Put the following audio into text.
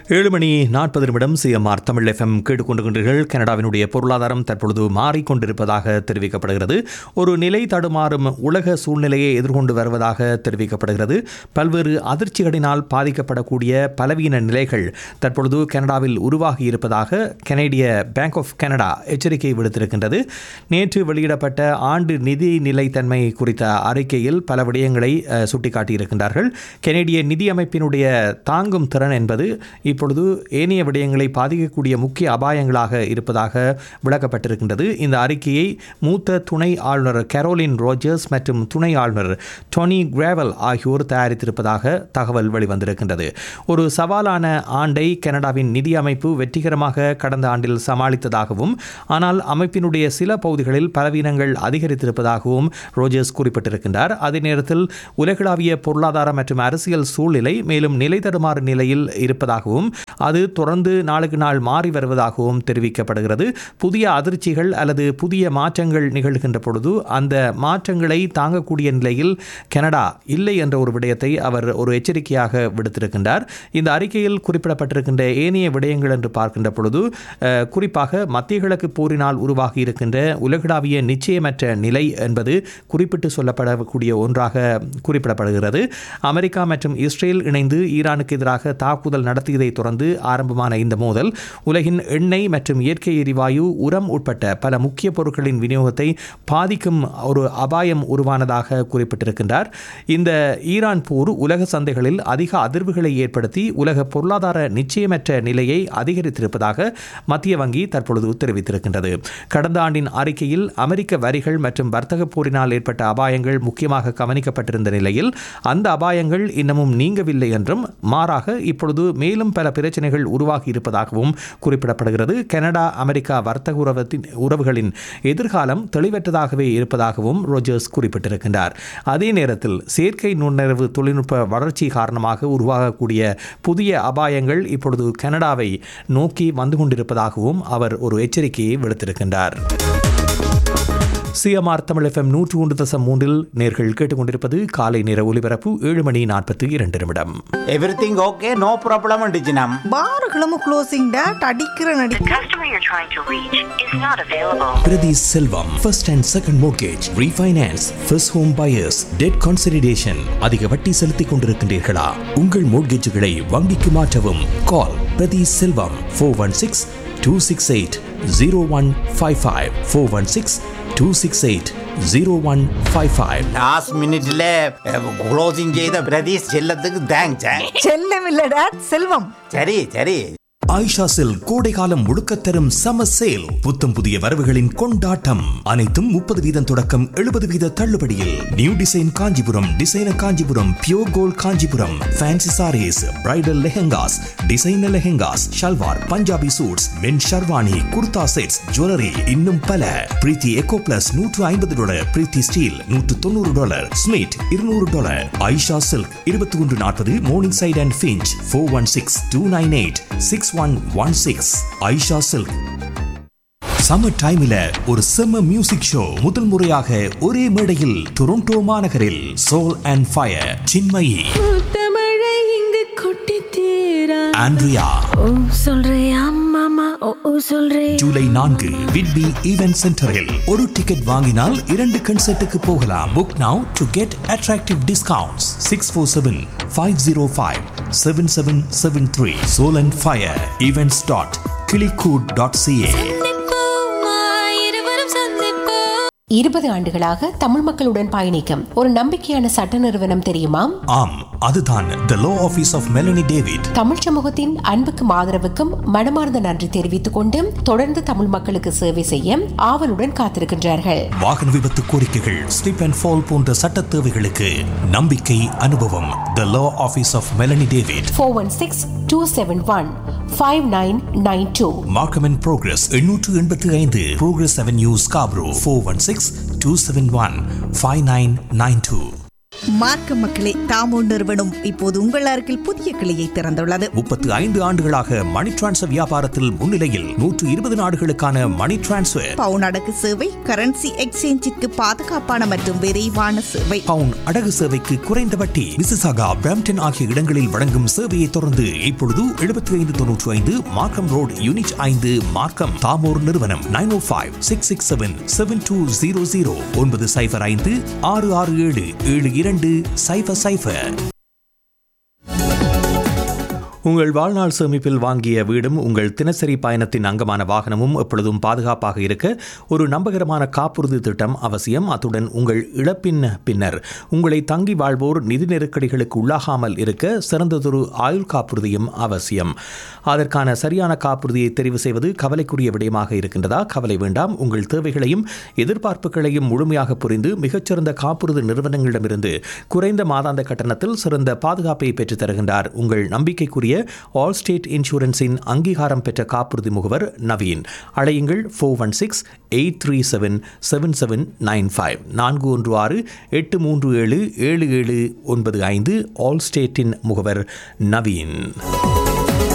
ஏழு மணி நாற்பது நிமிடம் சிஎம்ஆர் தமிழ் எஃப்எம் கேட்டுக்கொண்டிருக்கின்றீர்கள் கனடாவினுடைய பொருளாதாரம் தற்பொழுது மாறிக்கொண்டிருப்பதாக தெரிவிக்கப்படுகிறது ஒரு நிலை தடுமாறும் உலக சூழ்நிலையை எதிர்கொண்டு வருவதாக தெரிவிக்கப்படுகிறது பல்வேறு அதிர்ச்சிகளினால் பாதிக்கப்படக்கூடிய பலவீன நிலைகள் தற்பொழுது கனடாவில் உருவாகி இருப்பதாக கனேடிய பேங்க் ஆஃப் கனடா எச்சரிக்கை விடுத்திருக்கின்றது நேற்று வெளியிடப்பட்ட ஆண்டு நிதி நிலைத்தன்மை குறித்த அறிக்கையில் பல விடயங்களை அஹ், சுட்டிக்காட்டியிருக்கின்றார்கள் கனேடிய நிதி அமைப்பினுடைய தாங்கும் திறன் என்பது இப்பொழுது ஏனைய விடயங்களை பாதிக்கக்கூடிய முக்கிய அபாயங்களாக இருப்பதாக விளக்கப்பட்டிருக்கின்றது இந்த அறிக்கையை மூத்த துணை ஆளுநர் கரோலின் ரோஜர்ஸ் மற்றும் துணை ஆளுநர் டொனி கிராவல் ஆகியோர் தயாரித்திருப்பதாக தகவல் வெளிவந்திருக்கின்றது ஒரு சவாலான ஆண்டை கனடாவின் நிதி அமைப்பு வெற்றிகரமாக கடந்த ஆண்டில் சமாளித்ததாகவும் ஆனால் அமைப்பினுடைய சில பகுதிகளில் பலவீனங்கள் அதிகரித்திருப்பதாகவும் ரோஜர்ஸ் குறிப்பிட்டிருக்கின்றார் அதே நேரத்தில் உலகளாவிய பொருளாதார மற்றும் அரசியல் சூழ்நிலை மேலும் நிலை தடுமாறு நிலையில் இருப்பதாகவும் அது தொடர்ந்து நாளுக்கு நாள் மாறி வருவதாகவும் தெரிவிக்கப்படுகிறது புதிய அதிர்ச்சிகள் அல்லது புதிய மாற்றங்கள் நிகழ்கின்ற பொழுது அந்த மாற்றங்களை தாங்கக்கூடிய நிலையில் கனடா இல்லை என்ற ஒரு விடயத்தை அவர் ஒரு எச்சரிக்கையாக விடுத்திருக்கின்றார் இந்த அறிக்கையில் குறிப்பிடப்பட்டிருக்கின்ற ஏனைய விடயங்கள் என்று பார்க்கின்ற பொழுது அஹ், குறிப்பாக மத்திய கிழக்கு போரினால் உருவாகி இருக்கின்ற உலகளாவிய நிச்சயமற்ற நிலை என்பது குறிப்பிட்டு சொல்லப்படக்கூடிய ஒன்றாக குறிப்பிடப்படுகிறது அமெரிக்கா மற்றும் இஸ்ரேல் இணைந்து ஈரானுக்கு எதிராக தாக்குதல் நடத்தியதை தொடர்ந்து ஆரம்பமான இந்த மோதல் உலகின் எண்ணெய் மற்றும் இயற்கை எரிவாயு உரம் உட்பட்ட பல முக்கிய பொருட்களின் விநியோகத்தை பாதிக்கும் ஒரு அபாயம் உருவானதாக குறிப்பிட்டிருக்கின்றார் இந்த ஈரான் போர் உலக சந்தைகளில் அதிக அதிர்வுகளை ஏற்படுத்தி உலக பொருளாதார நிச்சயமற்ற நிலையை அதிகரித்திருப்பதாக மத்திய வங்கி தற்பொழுது தெரிவித்திருக்கின்றது கடந்த ஆண்டின் அறிக்கையில் அமெரிக்க வரிகள் மற்றும் வர்த்தக போரினால் ஏற்பட்ட அபாயங்கள் முக்கியமாக கவனிக்கப்பட்டிருந்த நிலையில் அந்த அபாயங்கள் இன்னமும் நீங்கவில்லை என்றும் மாறாக இப்பொழுது மேலும் பல பிரச்சனைகள் உருவாகி இருப்பதாகவும் குறிப்பிடப்படுகிறது கனடா அமெரிக்கா வர்த்தக உறவத்தின் உறவுகளின் எதிர்காலம் தெளிவற்றதாகவே இருப்பதாகவும் ரோஜர்ஸ் குறிப்பிட்டிருக்கின்றார் அதே நேரத்தில் செயற்கை நுண்ணறிவு தொழில்நுட்ப வளர்ச்சி காரணமாக உருவாகக்கூடிய புதிய அபாயங்கள் இப்பொழுது கனடாவை நோக்கி வந்து கொண்டிருப்பதாகவும் அவர் ஒரு எச்சரிக்கையை விடுத்திருக்கின்றார் சிஎம்ஆர் தமிழ் எஃப்எம் நூற்று ஒன்று தசம் மூன்றில் நேர்கள் கேட்டுக்கொண்டிருப்பது காலை நேர ஒலிபரப்பு ஏழு மணி நாற்பத்தி இரண்டு நிமிடம் எவ்ரிதிங் ஓகே நோ ப்ராப்ளம் டிஜினம் பார்களும் க்ளோசிங் டேட் அடிக்கிற நடி The customer you're trying to reach is not available. Priti Selvam, first and second mortgage, refinance, first home buyers, debt consolidation. அதிக வட்டி செலுத்திக் கொண்டிருக்கின்றீர்களா உங்கள் மோட்கேஜுகளை வங்கிக்கு மாற்றவும் call Prathi Selvam four one six two six eight zero one five five four one six two six eight zero one five five last மினிட்ல closing செய்த பிரதீஷ் செல்லத்துக்கு thanks செல்லம் இல்ல டேட் செல்வம் சரி சரி ஆயிஷா செல் கோடைகாலம் முழுக்க தரும் சம சேல் புத்தம் புதிய வரவுகளின் கொண்டாட்டம் அனைத்தும் முப்பது வீதம் தொடக்கம் எழுபது வீத தள்ளுபடியில் new design Kanchipuram designer Kanchipuram pure gold Kanchipuram fancy saris bridal lehengas designer lehengas salwar Punjabi suits men sherwani kurta sets jewellery இன்னும் பல பிரீத்தி எக்கோ பிளஸ் நூற்று ஐம்பது டாலர் பிரீத்தி ஸ்டீல் நூற்று தொண்ணூறு டாலர் ஸ்மிட் இருநூறு டாலர் ஐஷா சில்க் இருபத்தி ஒன்று நாற்பது Morningside and Finch four one six two nine eight six one one six Aisha silk summer டைம்ல ஒரு செம்ம மியூசிக் ஷோ முதல் முறையாக ஒரே மேடையில் டொரண்டோ மாநகரில் சோல் அண்ட் ஃபயர் சின்மயி தமிழை இங்கு கொட்டி தீரா ஆண்ட்ரியா ஓ சொல்றியா மாமா ஓ ஓ சொல்றே ஜூலை நான்கு விட்பி ஈவென்ட் சென்டரில் ஒரு டிக்கெட் வாங்கினால் இரண்டு கன்சர்ட்டுக்கு போகலாம் book now to get attractive discounts six four seven five zero five seven seven seven three soul and fire events dot kilikoot dot CA இருவரும் சந்திப்போம் இருபது ஆண்டுகளாக தமிழ் மக்களுடன் பயணிக்கும் ஒரு நம்பிக்கையான சட்ட நிறுவனம் தெரியுமா ஆம் அதுதான் the law office of Melanie David Tamil சமூகத்தின் அன்புக்கும் ஆதரவுக்கும் மனமார்ந்த நன்றி தெரிவித்துக் கொண்டு தொடர்ந்து தமிழ் மக்களுக்கு சேவை செய்ய ஆவலுடன் காத்திருக்கின்றார்கள் வாகன விபத்து கோரிக்கைகள் ஸ்லிப் அண்ட் ஃபால் போன்ற சட்ட தேவைகளுக்கு நம்பிக்கை அனுபவம் the law office of Melanie David four one six two seven one five nine nine two Markham and Progress எண்ணூற்று எண்பத்தி ஐந்து Progress Avenue Scarborough four one six two seven one five nine nine two மார்க்க மக்களே தாமோ நிறுவனம் இப்போது உங்கள் அருகில் புதிய கிளையை திறந்துள்ளது முப்பத்து ஐந்து ஆண்டுகளாக மணி டிரான்ஸ்ஃபர் வியாபாரத்தில் முன்னிலையில் நூற்று இருபது நாடுகளுக்கான மணி டிரான்ஸ்ஃபர் பவுன் அடகு சேவை கரன்சி எக்ஸ்சேஞ்சிற்கு பாதுகாப்பான மற்றும் விரைவான சேவை பவுன் அடகு சேவைக்கு குறைந்த வட்டி மிசிசாகா பிராம்டன் ஆகிய இடங்களில் வழங்கும் சேவையை தொடர்ந்து இப்பொழுது எழுபத்தி ஐந்து தொன்னூற்றி ஐந்து மார்க்கம் ரோட் யூனிட் ஐந்து மார்க்கம் தாமோர் நிறுவனம் nine O five six six seven seven two zero zero ஒன்பது சைஃபர் ஐந்து ஆறு ஆறு ஏழு ஏழு இரண்டு சைஃபர் சைஃபர் உங்கள் வாழ்நாள் சேமிப்பில் வாங்கிய வீடும் உங்கள் தினசரி பயணத்தின் அங்கமான வாகனமும் எப்பொழுதும் பாதுகாப்பாக இருக்க ஒரு நம்பகரமான காப்புறுதி திட்டம் அவசியம் அத்துடன் உங்கள் இழப்பின் பின்னர் உங்களை தங்கி வாழ்வோர் நிதி நெருக்கடிகளுக்கு உள்ளாகாமல் இருக்க சிறந்ததொரு ஆயுள் காப்புறுதியும் அவசியம் அதற்கான சரியான காப்புறுதியை தெரிவு செய்வது கவலைக்குரிய விடயமாக இருக்கின்றதா கவலை வேண்டாம் உங்கள் தேவைகளையும் எதிர்பார்ப்புகளையும் முழுமையாக புரிந்து மிகச்சிறந்த காப்புறுதி நிறுவனங்களிடமிருந்து குறைந்த மாதாந்த கட்டணத்தில் சிறந்த பாதுகாப்பை பெற்றுத் தருகின்றார் உங்கள் நம்பிக்கைக்குரிய ஆல் ஸ்டேட் இன்சூரன்ஸின் அங்கீகாரம் பெற்ற காப்புறுதி முகவர் நவீன் அழையுங்கள் four one six eight three seven seven seven nine five நான்கு ஒன்று ஆறு எட்டு மூன்று ஏழு ஏழு ஏழு ஒன்பது ஐந்து ஆல் ஸ்டேட்டின் முகவர் நவீன்